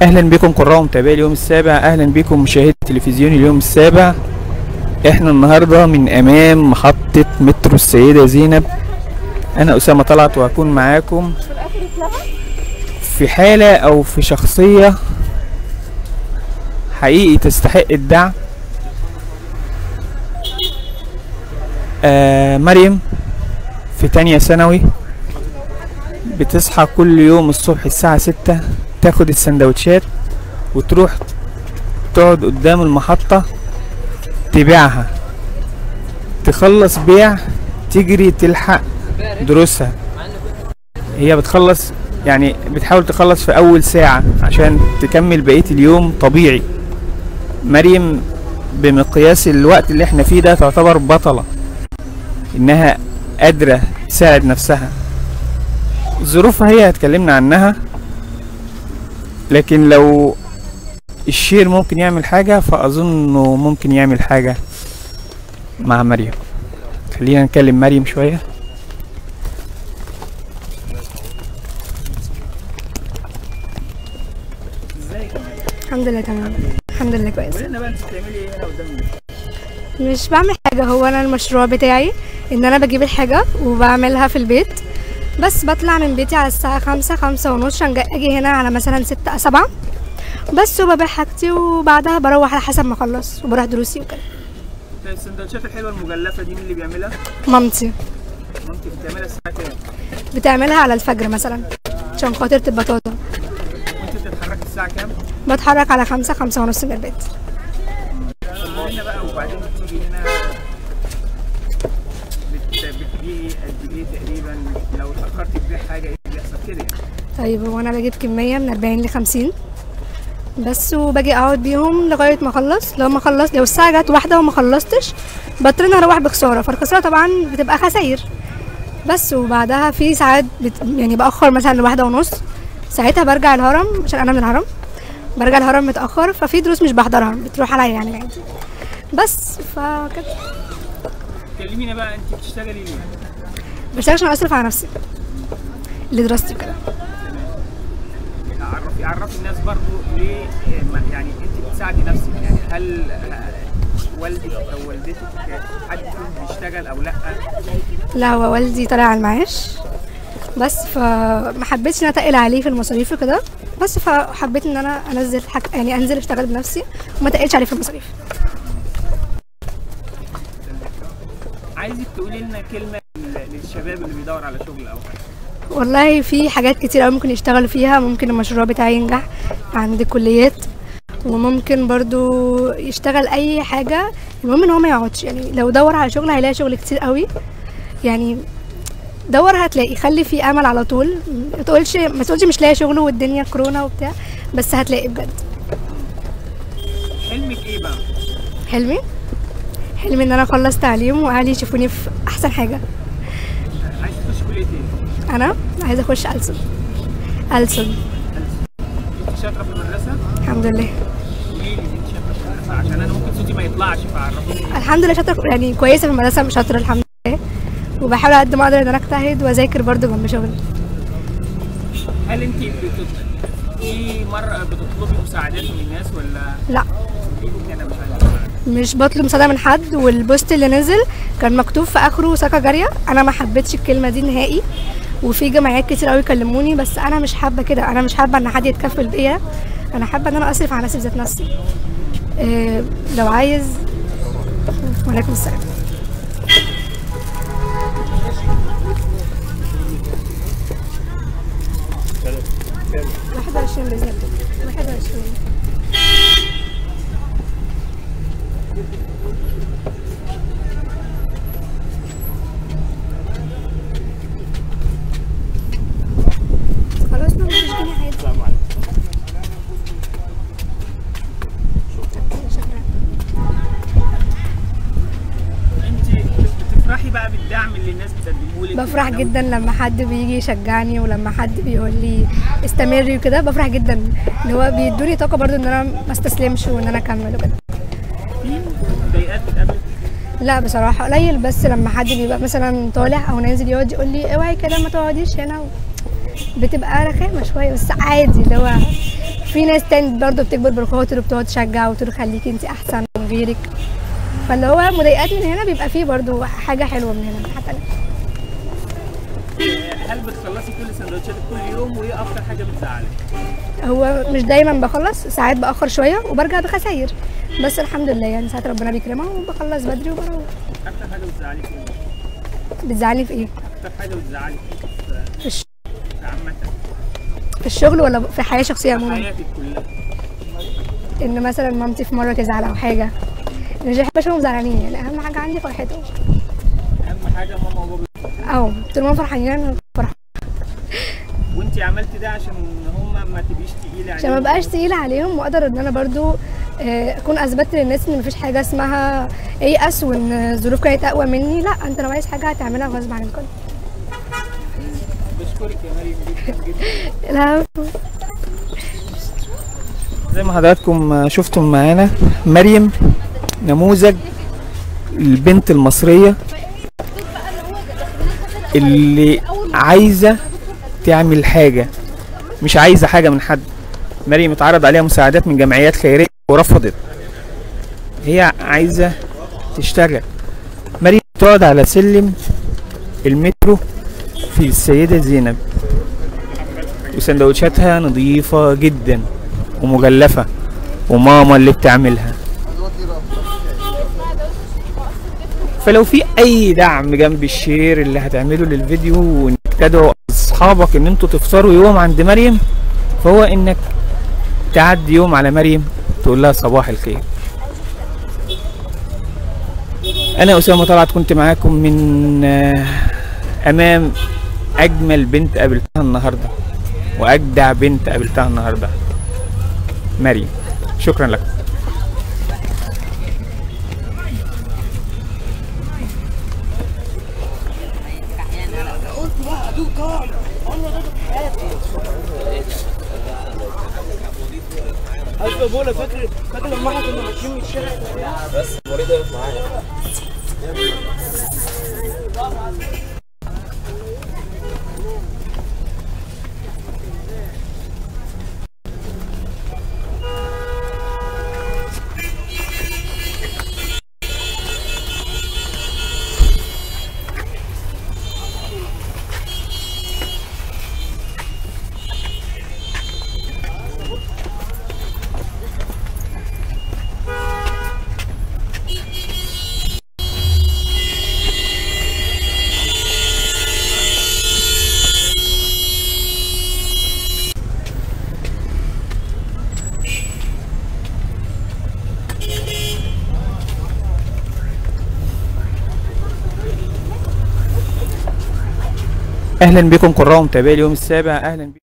اهلا بكم قراء ومتابعي اليوم السابع اهلا بكم مشاهدي تلفزيون اليوم السابع احنا النهارده من امام محطة مترو السيدة زينب انا اسامة طلعت وهكون معاكم في حالة او في شخصية حقيقي تستحق الدعم آه مريم في تانية ثانوي بتصحى كل يوم الصبح الساعة ستة تاخد السندوتشات وتروح تقعد قدام المحطة تبيعها تخلص بيع تجري تلحق دروسها هي بتخلص يعني بتحاول تخلص في أول ساعة عشان تكمل بقية اليوم طبيعي مريم بمقياس الوقت اللي احنا فيه ده تعتبر بطلة انها قادرة تساعد نفسها ظروفها هي هتكلمنا عنها لكن لو الشير ممكن يعمل حاجة فأظنه ممكن يعمل حاجة مع مريم خلينا نكلم مريم شوية الحمد لله تمام الحمد لله كويس قولنا بقى انت بتعملي ايه هنا قدام مش بعمل حاجة هو أنا المشروع بتاعي إن أنا بجيب الحاجة وبعملها في البيت بس بطلع من بيتي على الساعة خمسة خمسة ونص عشان جا- أجي هنا على مثلا ستة سبعة بس وببيع حاجتي وبعدها بروح على حسب ما أخلص وبروح دروسي وكده السندوتشات الحلوة المجلفة دي مين اللي بيعملها؟ مامتي ممكن بتعملها الساعة كام؟ بتعملها على الفجر مثلا عشان خاطر تبقى طازة وانت بتتحركي الساعة كام؟ بتحرك على خمسة خمسة ونص من البيت هنا بقى وبعدين بتيجي هنا بت- بتبيعي قد ايه تقريبا لو اتأخرتي تبيع حاجة ايه اللي بيحصل كده يعني؟ طيب هو انا بجيب كميه من 40 ل 50 بس وباجي اقعد بيهم لغايه ما اخلص لو ما خلصت لو الساعه جت واحده وما خلصتش بضطر اني اروح بخساره فالخساره طبعا بتبقى خساير بس وبعدها في ساعات بت... يعني باخر مثلا لواحده ونص ساعتها برجع الهرم عشان انا من الهرم برجع الهرم متاخر ففي دروس مش بحضرها بتروح عليا يعني عادي بس فكده كلمينا بقى انت بتشتغلي ليه؟ بشتغل عشان اصرف على نفسي لدراستي وكده عرفي عرفي الناس برضو ليه إيه، ما- يعني انت بتساعدي نفسك يعني هل آه، والدك او والدتك حد فيهم بيشتغل او لا؟ لا هو والدي طالع على المعاش بس فما حبيتش ان أنا اتقل عليه في المصاريف وكده بس فحبيت ان انا انزل حاج... يعني انزل اشتغل بنفسي وما تقلش عليه في المصاريف عايزك تقولي لنا كلمة لل- للشباب اللي بيدور على شغل او حاجة والله في حاجات كتير قوي ممكن يشتغلوا فيها ممكن المشروع بتاعي ينجح عند الكليات وممكن برضو يشتغل اي حاجه المهم ان هو ما يقعدش يعني لو دور على شغل هيلاقي شغل كتير قوي يعني دور هتلاقي خلي في امل على طول ما تقولش ما تقولش مش لاقي شغل والدنيا كورونا وبتاع بس هتلاقي بجد حلمك ايه بقى؟ حلمي حلمي ان انا اخلص تعليم واهلي يشوفوني في احسن حاجه عايز تخش كلية ايه؟ انا عايزه اخش ألسن ألسن انت شاطرة في المدرسة؟ الحمد لله قولي لي انت شاطرة في المدرسة عشان انا ممكن صوتي ما يطلعش فعرفيني الحمد لله شاطره يعني كويسه في المدرسه مش شاطره الحمد لله وبحاول على قد ما اقدر ان انا اجتهد واذاكر برضه جنب شغلي هل انت بتط... في مرة بتطلبي مساعدات من الناس ولا لا قولي لي انا مش عايز مساعدة؟ مش بطلب مساعده من حد والبوست اللي نزل كان مكتوب في اخره سكه جاريه انا ما حبيتش الكلمه دي نهائي وفي جمعيات كتير قوي كلموني بس انا مش حابه كده انا مش حابه ان حد يتكفل بيا انا حابه ان انا اصرف على نفسي بذات نفسي إيه لو عايز وعليكم السلام واحد وعشرين بإذن الله واحد وعشرين خلاص ما مفيش جنيه عادي شكرا انت بتفرحي بقى بالدعم اللي الناس بتقدمه لك بفرح جدا لما حد بيجي يشجعني ولما حد بيقول لي استمري وكده بفرح جدا اللي هو بيدوني طاقه برضو ان انا ما استسلمش وان انا اكمل وكده في مضايقات بتقابلك لا بصراحه قليل بس لما حد بيبقى مثلا طالع او نازل يقعد يقول لي اوعي كده ما تقعديش هنا بتبقى رخامه شويه بس عادي اللي هو في ناس تاني برضه بتكبر بالخاطر وبتقعد تشجع وتقول خليكي انت احسن من غيرك فاللي هو مضايقات من هنا بيبقى فيه برضه حاجه حلوه من هنا حتى هل بتخلصي كل سندوتشاتك كل يوم وايه اكتر حاجه بتزعلك؟ هو مش دايما بخلص ساعات باخر شويه وبرجع بخساير بس الحمد لله يعني ساعات ربنا بيكرمها وبخلص بدري وبروح اكتر حاجه بتزعلك ايه؟ بتزعلني في ايه اكتر حاجه بتزعلك في, الش... في عامه في الشغل ولا في حياه شخصيه عموما حياتك كلها ان مثلا مامتي في مره تزعل او حاجه مش بحب اشوفهم زعلانين يعني اهم حاجه عندي فرحتهم اهم حاجه ماما وبابا اه طول ما هم فرحانين انا فرحانه وانت عملتي ده عشان هم ما تبقيش تقيله عشان ما بقاش تقيله عليهم واقدر ان انا برضو آه، اكون اثبتت للناس ان مفيش حاجه اسمها ييأس وان الظروف كانت اقوى مني لا انت لو عايز حاجه هتعملها غصب عن الكل بشكرك يا مريم جدا جدا لا زي ما حضراتكم شفتم معانا مريم نموذج البنت المصرية اللي عايزة تعمل حاجة مش عايزة حاجة من حد مريم اتعرض عليها مساعدات من جمعيات خيرية ورفضت هي عايزة تشتغل مريم تقعد على سلم المترو في السيدة زينب وسندوتشاتها نظيفة جدا ومغلفة وماما اللي بتعملها فلو في اي دعم جنب الشير اللي هتعمله للفيديو وانك تدعو اصحابك ان انتوا تفطروا يوم عند مريم فهو انك تعدي يوم على مريم تقول لها صباح الخير انا اسامه طلعت كنت معاكم من آه، امام اجمل بنت قابلتها النهارده واجدع بنت قابلتها النهارده مريم شكرا لكم عارف يا بولا فاكر فاكر لما احنا كنا ماشيين من الشارع بس وليد واقف معايا اهلا بكم قراء متابعي اليوم السابع اهلا بكم